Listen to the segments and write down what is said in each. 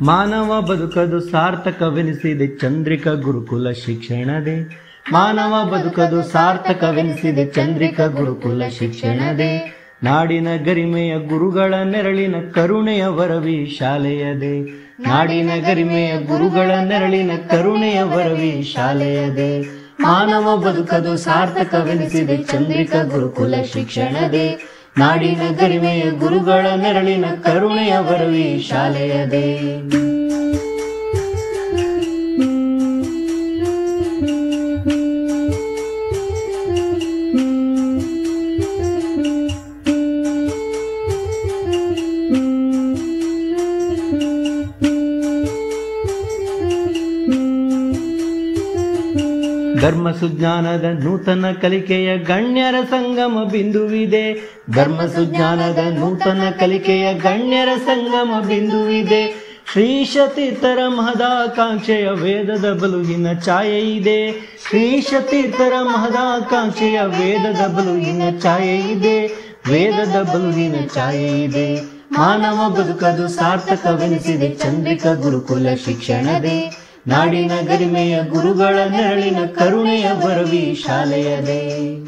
ಮಾನವ ಬದುಕದು ಸಾರ್ಥಕವೆನಿಸಿದೆ ಚಂದ್ರಿಕ ಗುರುಕುಲ ಶಿಕ್ಷಣದೇ ಮಾನವ ಬದುಕದು ಸಾರ್ಥಕವೆನಿಸಿದೆ ಚಂದ್ರಿಕ ಗುರುಕುಲ ಶಿಕ್ಷಣದೇ ನಾಡಿನ ಗರಿಮೆಯ ಗುರುಗಳ ನೆರಳಿನ ಕರುಣೆಯ ವರವಿ ಶಾಲೆಯದೇ ನಾಡಿನ ಗರಿಮೆಯ ಗುರುಗಳ ನೆರಳಿನ ಕರುಣೆಯ ವರವಿ ಶಾಲೆಯದೇ ಮಾನವ ಬದುಕದು ಸಾರ್ಥಕವೆನಿಸಿದೆ ಚಂದ್ರಿಕ ಗುರುಕುಲ ಶಿಕ್ಷಣದೇ ನಾಡಿನ ಗರಿಮೆಯ ಗುರುಗಳ ನೆರಳಿನ ಕರುಣೆಯ ವರವಿ ಶಾಲೆಯದೇ ಧರ್ಮ ಸುಜ್ಞಾನದ ನೂತನ ಕಲಿಕೆಯ ಗಣ್ಯರ ಸಂಗಮ ಬಿಂದುವಿದೆ ಧರ್ಮ ಸುಜ್ಞಾನದ ನೂತನ ಕಲಿಕೆಯ ಗಣ್ಯರ ಸಂಗಮ ಬಿಂದುವಿದೆ ಶ್ರೀಶತೀರ್ಥರ ಮಹದಾಕಾಂಕ್ಷೆಯ ವೇದದ ಬಲುಗಿನ ಛಾಯೆ ಇದೆ ಶ್ರೀಶತೀರ್ಥರ ಮಹದಾಕಾಂಕ್ಷೆಯ ವೇದದ ಬಲುಗಿನ ಛಾಯೆ ಇದೆ ವೇದದ ಬಲುಗಿನ ಛಾಯೆ ಇದೆ ಮಾನವ ಬದುಕದು ಸಾರ್ಥಕವೆನಿಸಿದೆ ಚಂದ್ರಿಕ ಗುರುಕುಲ ಶಿಕ್ಷಣದೇ ನಾಡಿನ ಗರಿಮೆಯ ಗುರುಗಳ ನೆರಳಿನ ಕರುಣೆಯ ಬರವಿ ಶಾಲೆಯದೇ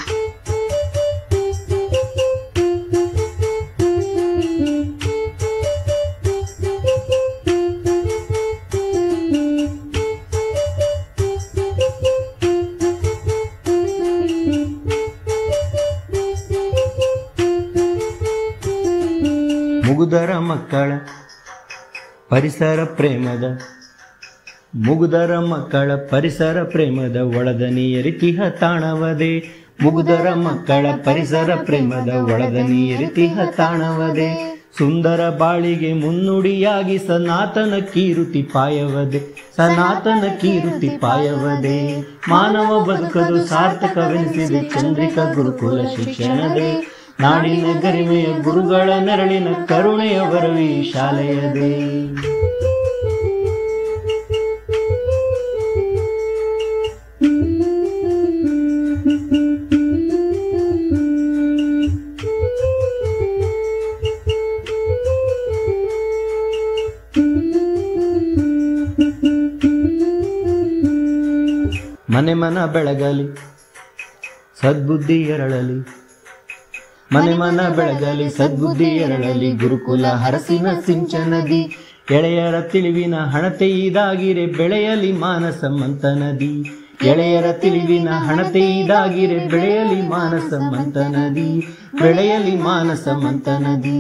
ಮುಗುದರ ಮಕ್ಕಳ ಪರಿಸರ ಪ್ರೇಮದ ಮುಗುದರ ಮಕ್ಕಳ ಪರಿಸರ ಪ್ರೇಮದ ಒಳದನಿಯರಿತಿಹ ತಾಣವದೆ ಮುಗುದರ ಮಕ್ಕಳ ಪರಿಸರ ಪ್ರೇಮದ ಒಳದನಿಯರಿತಿಹ ತಾಣವದೆ ಸುಂದರ ಬಾಳಿಗೆ ಮುನ್ನುಡಿಯಾಗಿ ಸನಾತನ ಕೀರುತಿ ಪಾಯವದೆ ಸನಾತನ ಕೀರುತಿ ಪಾಯವದೆ ಮಾನವ ಬದುಕದು ಸಾರ್ಥಕವೆನಿಸಿದೆ ಚಂದ್ರಿಕ ಗುರುಕುಲ ಶಿಕ್ಷಣದೇ ನಾಡಿನ ಗರಿಮೆಯ ಗುರುಗಳ ನೆರಳಿನ ಕರುಣೆಯ ವರವಿ ಶಾಲೆಯದೇ ಮನೆ ಮನ ಬೆಳಗಲಿ ಸದ್ಬುದ್ಧಿ ಎರಳಲಿ ಮನೆ ಮನ ಬೆಳಗಲಿ ಸದ್ಬುದ್ಧಿ ಎರಳಲಿ ಗುರುಕುಲ ಹರಸಿನ ಸಿಂಚನದಿ ಎಳೆಯರ ತಿಳಿವಿನ ಹಣತೆ ಇದಾಗಿರೆ ಬೆಳೆಯಲಿ ಮಾನಸ ಮಂತ ನದಿ ಎಳೆಯರ ತಿಳಿವಿನ ಹಣತೆ ಇದಾಗಿರೆ ಬೆಳೆಯಲಿ ಮಾನಸ ಮಂತ ನದಿ ಬೆಳೆಯಲಿ ಮಾನಸ ಮಂತ ನದಿ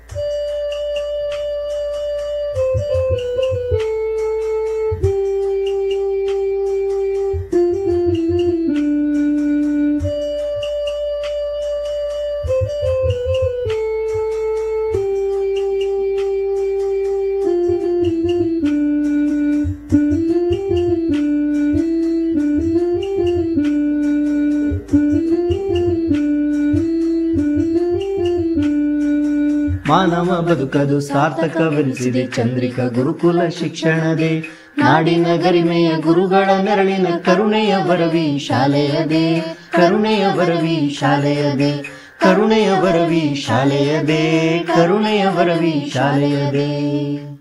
ಮಾನವ ಬದುಕದು ಸಾರ್ಥಕವೆನಿಸಿದೆ ಚಂದ್ರಿಕ ಗುರುಕುಲ ಶಿಕ್ಷಣದೇ ನಾಡಿನ ಗರಿಮೆಯ ಗುರುಗಳ ನೆರಳಿನ ಕರುಣೆಯ ವರವಿ ಶಾಲೆಯದೇ ಕರುಣೆಯ ವರವಿ ಶಾಲೆಯದೇ ಕರುಣೆಯ ವರವಿ ಶಾಲೆಯದೇ ಕರುಣೆಯ ವರವಿ ಶಾಲೆಯದೇ